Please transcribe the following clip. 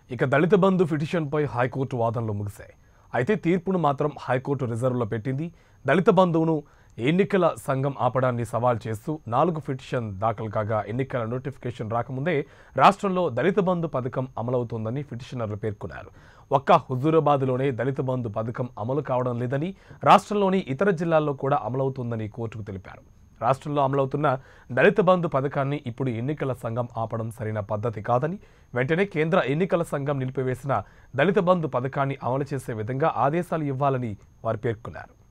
ఇక దళిత బంధు పిటిషన్పై హైకోర్టు వాదనలు ముగిశాయి అయితే తీర్పును మాత్రం హైకోర్టు రిజర్వ్లో పెట్టింది దళిత బంధువును ఎన్నికల సంఘం ఆపడాన్ని సవాల్ చేస్తూ నాలుగు పిటిషన్ దాఖలు కాగా ఎన్నికల నోటిఫికేషన్ రాకముందే రాష్ట్రంలో దళిత బంధు పథకం అమలవుతోందని పిటిషనర్లు పేర్కొన్నారు ఒక్క హుజూరాబాద్లోనే దళిత బంధు పథకం అమలు కావడం లేదని రాష్ట్రంలోని ఇతర జిల్లాల్లో కూడా అమలవుతోందని కోర్టుకు తెలిపారు రాష్ట్రంలో అమలవుతున్న దళిత బంధు పథకాన్ని ఇప్పుడు ఎన్నికల సంఘం ఆపడం సరైన పద్ధతి కాదని వెంటనే కేంద్ర ఎన్నికల సంఘం నిలిపివేసిన దళిత బంధు పథకాన్ని అమలు చేసే విధంగా ఆదేశాలు ఇవ్వాలని వారు పేర్కొన్నారు